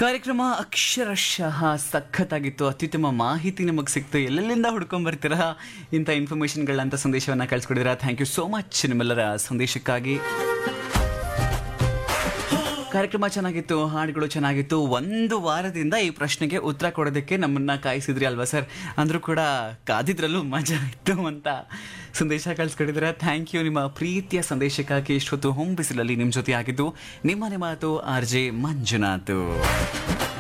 ಕಾರ್ಯಕ್ರಮ ಅಕ್ಷರಶಃ ಸಖತ್ತಾಗಿತ್ತು ಅತ್ಯುತ್ತಮ ಮಾಹಿತಿ ನಮಗೆ ಸಿಕ್ತು ಎಲ್ಲೆಲ್ಲಿಂದ ಹುಡ್ಕೊಂಡ್ ಬರ್ತೀರಾ ಇಂಥ ಇನ್ಫಾರ್ಮೇಶನ್ಗಳಂತ ಸಂದೇಶವನ್ನ ಕಳ್ಸಿಕೊಡಿದ್ರ ಥ್ಯಾಂಕ್ ಯು ಸೋ ಮಚ್ ನಿಮ್ಮೆಲ್ಲರ ಸಂದೇಶಕ್ಕಾಗಿ ಕಾರ್ಯಕ್ರಮ ಚೆನ್ನಾಗಿತ್ತು ಹಾಡುಗಳು ಚೆನ್ನಾಗಿತ್ತು ಒಂದು ವಾರದಿಂದ ಈ ಪ್ರಶ್ನೆಗೆ ಉತ್ತರ ಕೊಡೋದಕ್ಕೆ ನಮ್ಮನ್ನ ಕಾಯಿಸಿದ್ರಿ ಅಲ್ವಾ ಸರ್ ಅಂದ್ರೂ ಕೂಡ ಕಾದಿದ್ರಲ್ಲೂ ಮಜಾ ಇತ್ತು ಅಂತ ಸಂದೇಶ ಕಳ್ಸಿಕೊಟ್ಟಿದ್ರೆ ಥ್ಯಾಂಕ್ ಯು ನಿಮ್ಮ ಪ್ರೀತಿಯ ಸಂದೇಶಕ್ಕಾಗಿ ಇಷ್ಟೊತ್ತು ಹೊಂಬಿಸಿಲಲ್ಲಿ ನಿಮ್ಮ ಜೊತೆ ಆಗಿದ್ದು ನಿಮ್ಮನೆ ಮಾತು ಆರ್ ಜೆ ಮಂಜುನಾಥ್